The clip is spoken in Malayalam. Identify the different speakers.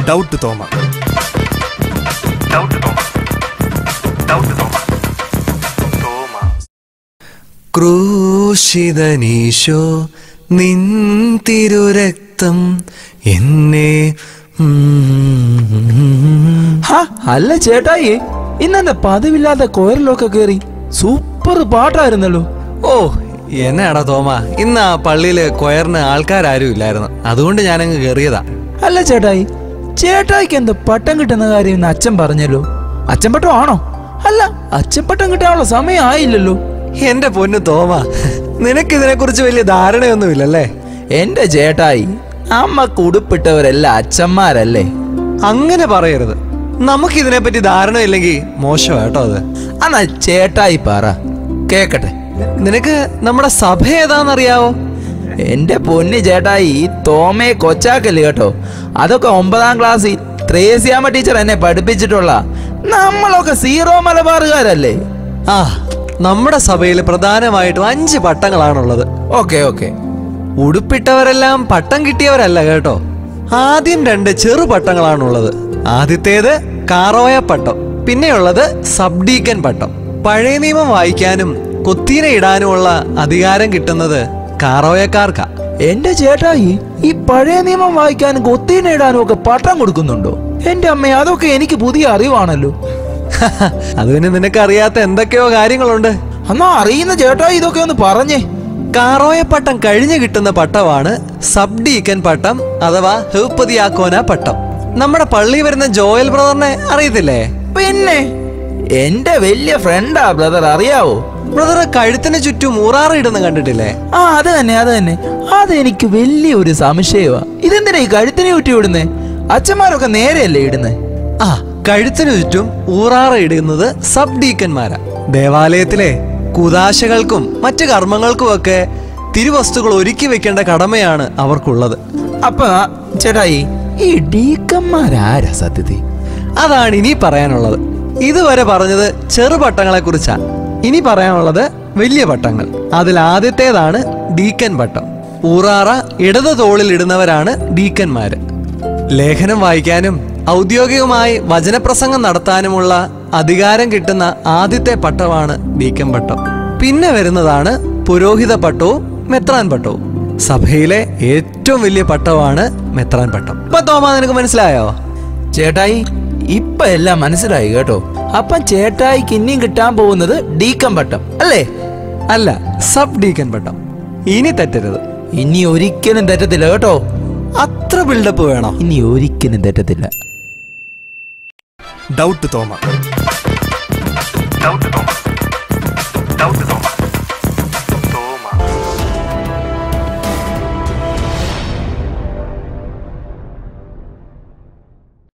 Speaker 1: doubt Thoma doubt Thoma doubt Thoma Thoma ക്രൂശിതനീശോ നിൻ തിരുരക്തം എന്നെ
Speaker 2: ഹാ, അല്ല ചേട്ടായി ഇന്നെന്താ പതിവില്ലാത്ത കൊയറിലൊക്കെ കേറി സൂപ്പർ പാട്ടായിരുന്നല്ലോ
Speaker 1: ഓ എന്നാടാ തോമ ഇന്ന് ആ പള്ളിയില് കൊയറിന് ആൾക്കാരും ഇല്ലായിരുന്നു അതുകൊണ്ട് ഞാനങ്ങ് കയറിയതാ
Speaker 2: അല്ല ചേട്ടായി ചേട്ടായിക്ക് എന്താ പട്ടം കിട്ടുന്ന കാര്യം ഇന്ന് അച്ഛൻ പറഞ്ഞല്ലോ അച്ഛൻ പട്ടം ആണോ അല്ല അച്ഛൻ പട്ടം കിട്ടാനുള്ള സമയം ആയില്ലല്ലോ
Speaker 1: എന്റെ പൊന്നു തോമ നിനക്കിതിനെ കുറിച്ച് വലിയ ധാരണയൊന്നുമില്ലല്ലേ
Speaker 2: എന്റെ ചേട്ടായി അമ്മക്ക് ഉടുപ്പിട്ടവരെല്ലാം അച്ഛന്മാരല്ലേ
Speaker 1: അങ്ങനെ പറയരുത് നമുക്കിതിനെപ്പറ്റി ധാരണയില്ലെങ്കിൽ മോശമാട്ടോ അത്
Speaker 2: എന്നാ ചേട്ടായി പറ കേക്കട്ടെ
Speaker 1: നിനക്ക് നമ്മുടെ സഭ ഏതാന്നറിയാവോ
Speaker 2: എന്റെ പൊന്ന് ചേട്ടായി ഈ തോമയെ കൊച്ചാക്കല് കേട്ടോ അതൊക്കെ ഒമ്പതാം ക്ലാസ്സിൽ ത്രേസ്യാമ്മ ടീച്ചർ എന്നെ പഠിപ്പിച്ചിട്ടുള്ള നമ്മളൊക്കെ സീറോ മലബാറുകാരല്ലേ
Speaker 1: ആ നമ്മുടെ സഭയിൽ പ്രധാനമായിട്ടും അഞ്ച് പട്ടങ്ങളാണുള്ളത്
Speaker 2: ഓക്കെ ഓക്കെ
Speaker 1: ഉടുപ്പിട്ടവരെല്ലാം പട്ടം കിട്ടിയവരല്ല കേട്ടോ ആദ്യം രണ്ട് ചെറു പട്ടങ്ങളാണുള്ളത് ആദ്യത്തേത് കാറോയ പട്ടം പിന്നെയുള്ളത് സബ് ഡീക്കൻ പട്ടം പഴയ നിയമം വായിക്കാനും കൊത്തീന ഇടാനുമുള്ള അധികാരം കിട്ടുന്നത് കാറോയക്കാർക്കാ
Speaker 2: എന്റെ ചേട്ടായി ഈ പഴയ നിയമം വായിക്കാനും കൊത്തീനിടാനും ഒക്കെ പട്ടം കൊടുക്കുന്നുണ്ടോ എന്റെ അമ്മ അതൊക്കെ എനിക്ക് പുതിയ അറിവാണല്ലോ
Speaker 1: അത് പിന്നെ നിനക്കറിയാത്ത എന്തൊക്കെയോ കാര്യങ്ങളുണ്ട്
Speaker 2: എന്നാ അറിയുന്ന ചേട്ടായി ഇതൊക്കെ ഒന്ന് പറഞ്ഞേ
Speaker 1: കാറോയ പട്ടം കഴിഞ്ഞു കിട്ടുന്ന പട്ടമാണ് സബ് ഡീക്കൻ പട്ടം അഥവാ ഹെപ്പതിയാക്കോന പട്ടം നമ്മുടെ പള്ളി വരുന്ന ജോയൽ ബ്രദറിനെ അറിയത്തില്ലേ
Speaker 2: പിന്നെ എന്റെ വലിയ ഫ്രണ്ടാ ബ്രദർ അറിയാവോ
Speaker 1: ബ്രദർ കഴുത്തിന് ചുറ്റും ഊറാറ് ഇടുന്ന കണ്ടിട്ടില്ലേ
Speaker 2: ആ അത് തന്നെ അത് തന്നെ അതെനിക്ക് വലിയൊരു സംശയമാ ഇതെന്തിനാ ഈ കഴുത്തിനെ ചുറ്റി ഇടുന്നേ അച്ഛന്മാരൊക്കെ നേരെയല്ലേ ഇടുന്നേ
Speaker 1: ആ കഴുത്തിന് ചുറ്റും ഊറാറ് ഇടുന്നത് സബ് ഡീക്കന്മാരാ ദേവാലയത്തിലെ കുതാശകൾക്കും മറ്റു കർമ്മങ്ങൾക്കുമൊക്കെ തിരുവസ്തുക്കൾ ഒരുക്കി വെക്കേണ്ട കടമയാണ് അവർക്കുള്ളത്
Speaker 2: അപ്പൊ ചേട്ടായി ഈ ഡീക്കന്മാരാരാ സത്യത്തിൽ
Speaker 1: അതാണ് ഇനി പറയാനുള്ളത് ഇതുവരെ പറഞ്ഞത് ചെറുപട്ടങ്ങളെ കുറിച്ചാ ഇനി പറയാനുള്ളത് വലിയ പട്ടങ്ങൾ അതിൽ ആദ്യത്തേതാണ് ഡീക്കൻ പട്ടം ഊറാറ ഇടത് തോളിൽ ഇടുന്നവരാണ് ഡീക്കന്മാര് ലേഖനം വായിക്കാനും ഔദ്യോഗികമായി വചനപ്രസംഗം നടത്താനുമുള്ള അധികാരം കിട്ടുന്ന ആദ്യത്തെ പട്ടമാണ് ഡീക്കൻ പട്ടം പിന്നെ വരുന്നതാണ് പുരോഹിത പട്ടവും മെത്രാൻ പട്ടവും സഭയിലെ ഏറ്റവും വലിയ പട്ടമാണ് മെത്രാൻ പട്ടം ഇപ്പൊ തോമാ നിനക്ക് മനസ്സിലായോ
Speaker 2: ചേട്ടായി ഇപ്പൊ എല്ലാം മനസ്സിലായി കേട്ടോ അപ്പം ചേട്ടായിക്ക് ഇനിയും കിട്ടാൻ പോകുന്നത് ഡീക്കൻ പട്ടം അല്ലേ
Speaker 1: അല്ല സബ് ഡീക്കൻ പട്ടം ഇനി തെറ്റരുത്
Speaker 2: ഇനി ഒരിക്കലും തെറ്റത്തില്ല കേട്ടോ
Speaker 1: അത്ര ബിൽഡപ്പ് വേണോ
Speaker 2: ഇനി ഒരിക്കലും തെറ്റത്തില്ല
Speaker 3: doubt Thoma doubt Thoma doubt തോമ